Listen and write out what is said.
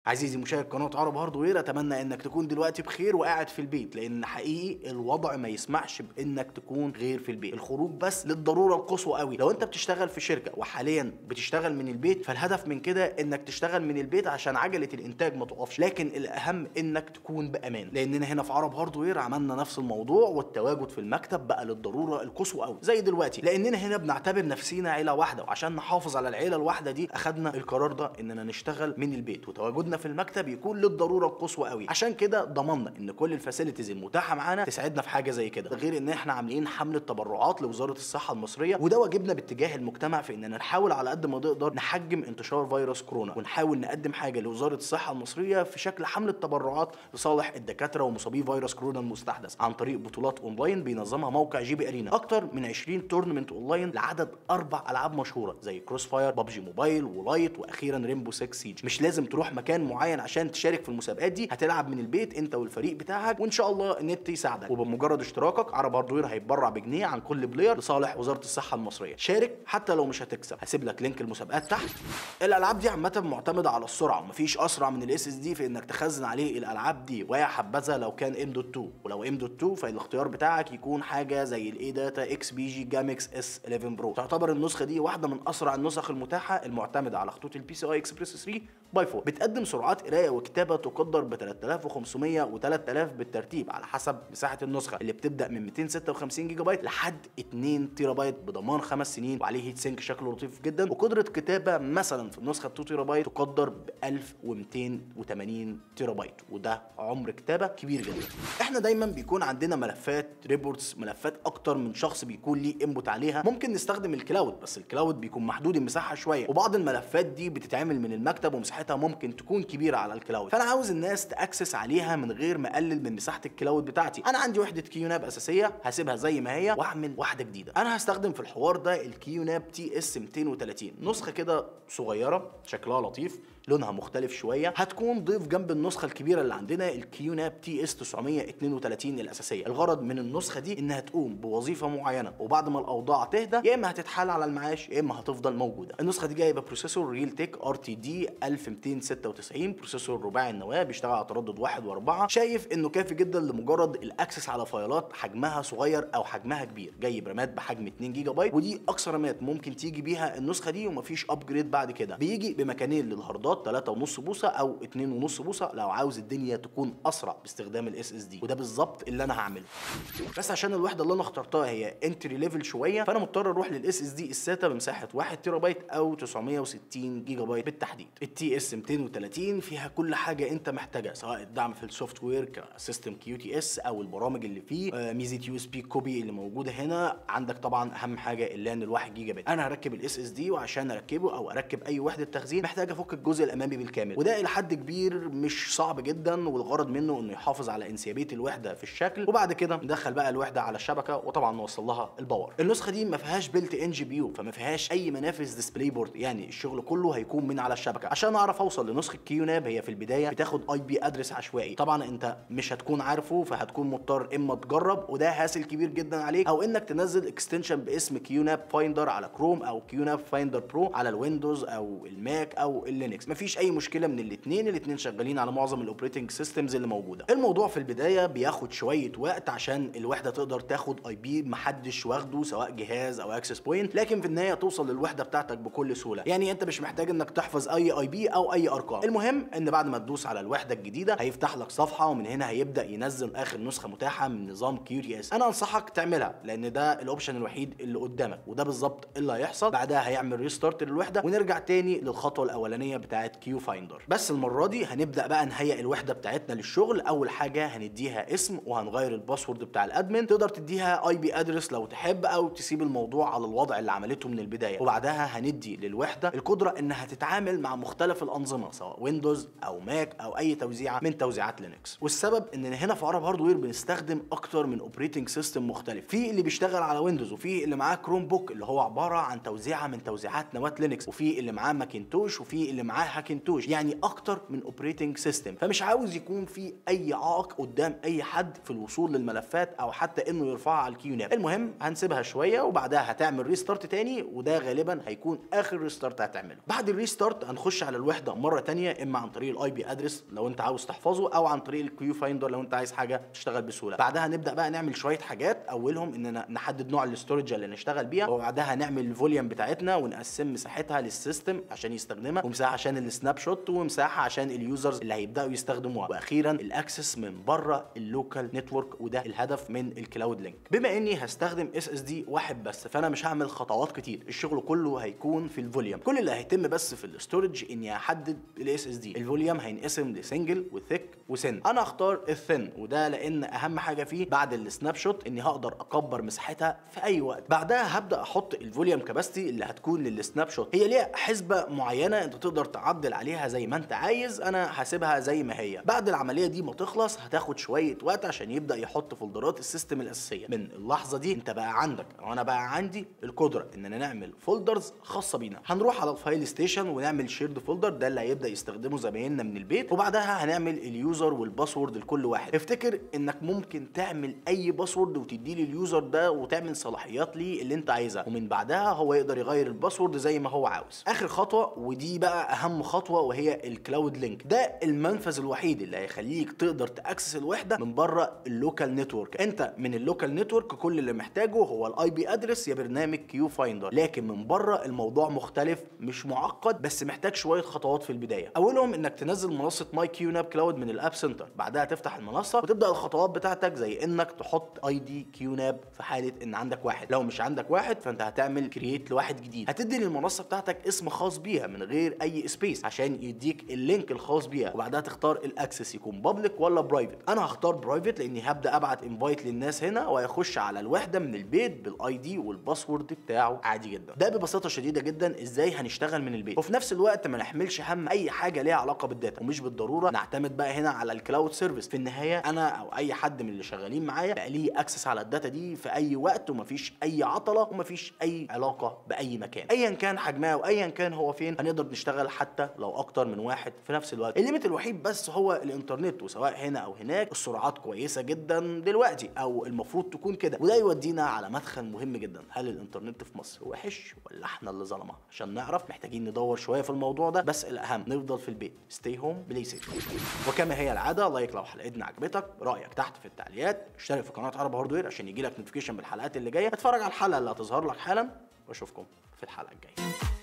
عزيزي مشاهد قناه عرب هاردوير اتمنى انك تكون دلوقتي بخير وقاعد في البيت لان حقيقي الوضع ما يسمحش بانك تكون غير في البيت الخروج بس للضروره القصوى قوي لو انت بتشتغل في شركه وحاليا بتشتغل من البيت فالهدف من كده انك تشتغل من البيت عشان عجله الانتاج ما تقفش لكن الاهم انك تكون بامان لاننا هنا في عرب هاردوير عملنا نفس الموضوع والتواجد في المكتب بقى للضروره القصوى قوي زي دلوقتي لاننا هنا بنعتبر نفسينا عيله واحده وعشان نحافظ على العيله الواحده دي اخدنا القرار ده اننا نشتغل من البيت وتواجدنا في المكتب يكون للضروره القصوى قوي عشان كده ضمننا ان كل الفاسيلتيز المتاحه معانا تساعدنا في حاجه زي كده غير ان احنا عاملين حمله تبرعات لوزاره الصحه المصريه وده واجبنا باتجاه المجتمع في اننا نحاول على قد ما نقدر نحجم انتشار فيروس كورونا ونحاول نقدم حاجه لوزاره الصحه المصريه في شكل حمله تبرعات لصالح الدكاتره ومصابي فيروس كورونا المستحدث عن طريق بطولات اونلاين بينظمها موقع جي بي ارينا اكتر من 20 تورنمنت اونلاين لعدد اربع العاب مشهوره زي كروس فاير ببجي موبايل ولايت واخيرا ريمبو 6 سيج مش لازم تروح مكان معين عشان تشارك في المسابقات دي هتلعب من البيت انت والفريق بتاعك وان شاء الله النت يساعدك وبمجرد اشتراكك عرب هاردوير هيتبرع بجنيه عن كل بلاير لصالح وزاره الصحه المصريه شارك حتى لو مش هتكسب هسيب لك لينك المسابقات تحت الالعاب دي عامه معتمده على السرعه ومفيش اسرع من الاس اس دي في انك تخزن عليه الالعاب دي ويا حبذا لو كان ام دوت 2 ولو ام دوت 2 فالاختيار بتاعك يكون حاجه زي الاي داتا اكس بي جي جامكس اس 11 برو تعتبر النسخه دي واحده من اسرع النسخ المتاحه المعتمده على خطوط البي سي اي اكسبريس 3 باي 4 بتقدم سرعات قرايه وكتابه تقدر ب 3500 و 3000 بالترتيب على حسب مساحه النسخه اللي بتبدا من 256 جيجا بايت لحد 2 تيرا بايت بضمان خمس سنين وعليه هيت سينك شكله لطيف جدا وقدره كتابه مثلا في النسخه 2 تيرا بايت تقدر ب 1280 تيرا بايت وده عمر كتابه كبير جدا احنا دايما بيكون عندنا ملفات ريبورتس ملفات اكتر من شخص بيكون ليه انبوت عليها ممكن نستخدم الكلاود بس الكلاود بيكون محدود المساحه شويه وبعض الملفات دي بتتعمل من المكتب ومساحتها ممكن تكون كبيره على الكلاود فانا عاوز الناس تاكسس عليها من غير ما اقلل من مساحه الكلاود بتاعتي انا عندي وحده كيوناب اساسيه هسيبها زي ما هي واعمل واحده جديده انا هستخدم في الحوار ده الكيوناب تي اس 230 نسخه كده صغيره شكلها لطيف لونها مختلف شويه هتكون ضيف جنب النسخه الكبيره اللي عندنا الكيوناب تي اس 932 الاساسيه الغرض من النسخه دي انها تقوم بوظيفه معينه وبعد ما الاوضاع تهدى يا اما هتتحال على المعاش يا اما هتفضل موجوده النسخه دي جايبه بروسيسور ريل تيك ار تي دي 1296 بروسيسور رباعي النواه بيشتغل على تردد 1 و4 شايف انه كافي جدا لمجرد الاكسس على فايلات حجمها صغير او حجمها كبير جايب رامات بحجم 2 جيجا بايت ودي اقصى رامات ممكن تيجي بيها النسخه دي ومفيش ابجريد بعد كده بيجي بمكانين للهاردات 3.5 بوصه او 2.5 بوصه لو عاوز الدنيا تكون اسرع باستخدام الاس اس دي وده بالظبط اللي انا هعمله بس عشان الوحده اللي انا اخترتها هي انتري ليفل شويه فانا مضطر اروح للاس اس دي الساتا بمساحه 1 تيرا بايت او 960 جيجا بايت بالتحديد التي اس 230 فيها كل حاجه انت محتاجها سواء الدعم في السوفت وير كسيستم كيو تي اس او البرامج اللي فيه آه ميزه يو اس بي كوبي اللي موجوده هنا عندك طبعا اهم حاجه اللان ال 1 جيجا بايت انا هركب الاس اس دي وعشان اركبه او اركب اي وحده تخزين محتاج افك الجزء الامامي بالكامل وده الى حد كبير مش صعب جدا والغرض منه انه يحافظ على انسيابيه الوحده في الشكل وبعد كده ندخل بقى الوحده على الشبكه وطبعا نوصل لها الباور النسخه دي ما فيهاش بيلت ان جي بي يو فما فيهاش اي منافذ ديسبلاي بورد يعني الشغل كله هيكون من على الشبكه عشان اعرف اوصل لنسخه كيوناب هي في البدايه بتاخد اي بي ادرس عشوائي طبعا انت مش هتكون عارفه فهتكون مضطر اما تجرب وده هاسل كبير جدا عليك او انك تنزل اكستنشن باسم كيوناب فايندر على كروم او كيوناب فايندر برو على الويندوز او الماك او اللينكس مفيش اي مشكله من الاثنين الاثنين شغالين على معظم الاوبريتنج سيستمز اللي موجوده الموضوع في البدايه بياخد شويه وقت عشان الوحده تقدر تاخد اي بي محدش واخده سواء جهاز او اكسس بوينت لكن في النهايه توصل للوحده بتاعتك بكل سهوله يعني انت مش محتاج انك تحفظ اي اي بي او اي ارقام المهم ان بعد ما تدوس على الوحده الجديده هيفتح لك صفحه ومن هنا هيبدا ينزل اخر نسخه متاحه من نظام كيو تي اس انا انصحك تعملها لان ده الاوبشن الوحيد اللي قدامك وده بالظبط اللي هيحصل بعدها هيعمل ريستارت للوحده ونرجع تاني للخطوه الاولانيه بتاعت كيو فايندر بس المره دي هنبدا بقى نهيئ الوحده بتاعتنا للشغل اول حاجه هنديها اسم وهنغير الباسورد بتاع الادمن تقدر تديها اي بي ادرس لو تحب او تسيب الموضوع على الوضع اللي عملته من البدايه وبعدها هندي للوحده القدره انها تتعامل مع مختلف الانظمه سواء ويندوز او ماك او اي توزيعه من توزيعات لينكس والسبب اننا هنا في عرب هاردوير بنستخدم اكتر من اوبريتنج سيستم مختلف في اللي بيشتغل على ويندوز وفي اللي معاه كروم بوك اللي هو عباره عن توزيعه من توزيعات نواه لينكس وفي اللي معاه ماكنتوش وفي اللي معاه هاكنتوش يعني اكتر من اوبريتنج سيستم فمش عاوز يكون في اي عائق قدام اي حد في الوصول للملفات او حتى انه يرفعها على الكيوناب المهم هنسيبها شويه وبعدها هتعمل ريستارت تاني وده غالبا هيكون اخر ريستارت هتعمله بعد الريستارت هنخش على الوحده مره تانية اما عن طريق الاي بي ادرس لو انت عاوز تحفظه او عن طريق الكيو فايندر لو انت عايز حاجه تشتغل بسهوله بعدها نبدا بقى نعمل شويه حاجات اولهم اننا نحدد نوع الاستورج اللي نشتغل بيها وبعدها نعمل الفوليوم بتاعتنا ونقسم مساحتها للسيستم عشان يستخدمها ومساحه عشان السناب شوت ومساحه عشان اليوزرز اللي هيبداوا يستخدموها واخيرا الاكسس من بره اللوكال نتورك وده الهدف من الكلاود لينك بما اني هستخدم اس اس دي واحد بس فانا مش هعمل خطوات كتير الشغل كله هيكون في الفوليوم كل اللي هيتم بس في الاستورج اني احدد الاس اس دي الفوليوم هينقسم لسنجل وثيك وسن انا اختار الثن وده لان اهم حاجه فيه بعد السناب شوت اني هقدر اكبر مساحتها في اي وقت بعدها هبدا احط الفوليوم كاباسيتي اللي هتكون للسناب شوت هي ليها حسبه معينه انت تقدر تعدل عليها زي ما انت عايز انا هسيبها زي ما هي بعد العمليه دي ما تخلص هتاخد شويه وقت عشان يبدا يحط فولدرات السيستم الاساسيه من اللحظه دي انت بقى عندك او انا بقى عندي القدره اننا نعمل فولدرز خاصه بينا هنروح على الفايل ستيشن ونعمل شيرد فولدر ده اللي هيبدا يستخدمه زبايننا من البيت وبعدها هنعمل اليوزر والباسورد لكل واحد افتكر انك ممكن تعمل اي باسورد وتديه لليوزر ده وتعمل صلاحيات ليه اللي انت عايزها ومن بعدها هو يقدر يغير الباسورد زي ما هو عاوز اخر خطوه ودي بقى اهم خطوه وهي الكلاود لينك ده المنفذ الوحيد اللي هيخليك تقدر تاكسس الوحده من بره اللوكال نتورك انت من اللوكال نتورك كل اللي محتاجه هو الاي بي ادرس يا برنامج كيو فايندر لكن من بره الموضوع مختلف مش معقد بس محتاج شويه خطوات في البدايه اولهم انك تنزل منصه ماي كيو ناب كلاود من الاب سنتر بعدها تفتح المنصه وتبدا الخطوات بتاعتك زي انك تحط اي دي كيو ناب في حاله ان عندك واحد لو مش عندك واحد فانت هتعمل كرييت لواحد جديد هتدي للمنصه بتاعتك اسم خاص بيها من غير اي سبيس عشان يديك اللينك الخاص بيها وبعدها تختار الاكسس يكون بابليك ولا برايفت انا هختار برايفت لاني هبدا ابعت انفايت للناس هنا وهيخش على الوحده من البيت بالاي دي والباسورد بتاعه عادي جدا ده ببساطه شديده جدا ازاي هنشتغل من البيت وفي نفس الوقت ما نحملش هم اي حاجه ليها علاقه بالداتا ومش بالضروره نعتمد بقى هنا على الكلاود سيرفيس في النهايه انا او اي حد من اللي شغالين معايا بقى ليه اكسس على الداتا دي في اي وقت ومفيش اي عطله ومفيش اي علاقه باي مكان ايا كان حجمها وايا كان هو فين هنقدر نشتغل حتى لو اكتر من واحد في نفس الوقت الليميت الوحيد بس هو الانترنت وسواء هنا او هناك السرعات كويسه جدا دلوقتي او المفروض تكون كده وده يودينا على مدخل مهم جدا هل الانترنت في مصر وحش ولا احنا اللي ظلمه عشان نعرف محتاجين ندور شويه في الموضوع ده بس الاهم نفضل في البيت ستي هوم بلاي سيف وكما هي العاده لايك لو حلقتنا عجبتك رايك تحت في التعليقات اشترك في قناه عرب هاردوير عشان يجيلك نوتيفيكيشن بالحلقات اللي جايه اتفرج على الحلقه اللي هتظهر لك حالا واشوفكم في الحلقه الجايه